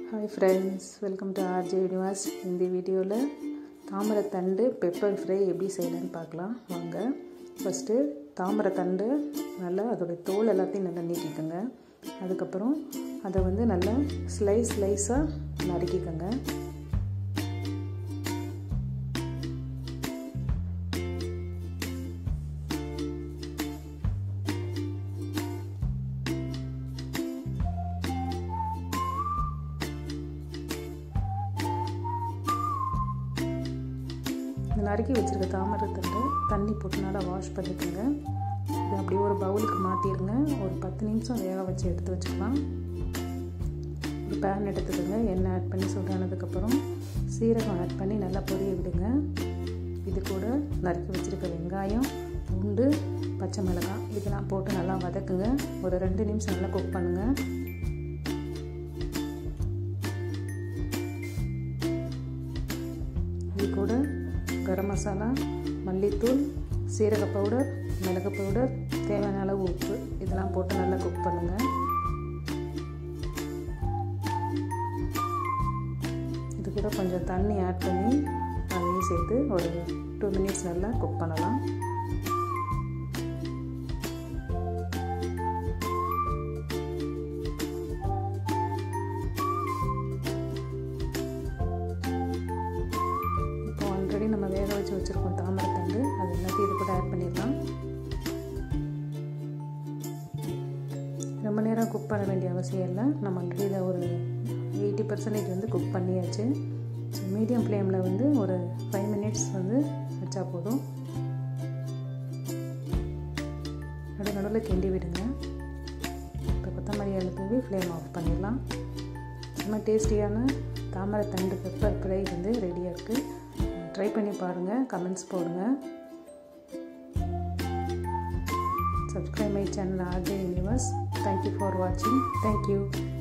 hi friends welcome to RJ Universe இந்த வீடியோவில் தாமரைத்தண்டு pepper fry எப்படி செய்யலான்னு பார்க்கலாம் வாங்க ஃபஸ்ட்டு தாமரைத்தண்டு நல்லா அதோடைய தோல் எல்லாத்தையும் நல்லா நீக்கிக்கோங்க அதுக்கப்புறம் அதை வந்து நல்லா ஸ்லைஸ் ஸ்லைஸாக நறுக்கிக்கோங்க இந்த நறுக்கி வச்சுருக்க தாமரத்தண்டை தண்ணி போட்டு நல்லா வாஷ் பண்ணிக்கோங்க இதை அப்படியே ஒரு பவுலுக்கு மாற்றிடுங்க ஒரு பத்து நிமிஷம் வேக வச்சு எடுத்து வச்சுக்கலாம் ஒரு பேன் எடுத்துக்கோங்க எண்ணெய் ஆட் பண்ணி சூடானதுக்கப்புறம் சீரகம் ஆட் பண்ணி நல்லா பொரிய விடுங்க இது கூட நறுக்கி வச்சுருக்க வெங்காயம் பூண்டு பச்சை மிளகாய் இதெல்லாம் போட்டு நல்லா வதக்குங்க ஒரு ரெண்டு நிமிஷம் நல்லா குக் பண்ணுங்கள் இது கூட கரம் மசாலா மல்லித்தூள் சீரக பவுடர் மிளகு பவுடர் தேவையான அளவு உப்பு இதெல்லாம் போட்டு நல்லா குக் பண்ணுங்கள் இது கூட கொஞ்சம் தண்ணி ஆட் பண்ணி அதையும் சேர்த்து ஒரு டூ மினிட்ஸ் நல்லா குக் பண்ணலாம் இப்போ ஆல்ரெடி நம்ம வேக வச்சு வச்சுருக்கோம் தாமரைத்தண்டு அது எல்லாத்தையும் இது கூட ஆட் பண்ணிடலாம் ரொம்ப நேரம் குக் பண்ண வேண்டிய அவசியம் இல்லை நம்ம ஆல்ரெடி இதை ஒரு எயிட்டி பர்சன்டேஜ் வந்து குக் பண்ணியாச்சு ஸோ மீடியம் ஃப்ளேமில் வந்து ஒரு ஃபைவ் மினிட்ஸ் வந்து வச்சா போதும் நடு நடுவில் கிண்டி விடுங்க இப்போ கொத்தமல்லி இலை தூவி ஃப்ளேம் ஆஃப் பண்ணிடலாம் செம்ம டேஸ்டியான தாமரை தண்டு பெப்பர் ஃப்ரை வந்து ரெடியாக இருக்குது ட்ரை பண்ணி பாருங்கள் கமெண்ட்ஸ் போடுங்க subscribe my channel RJ Universe thank you for வாட்சிங் தேங்க்யூ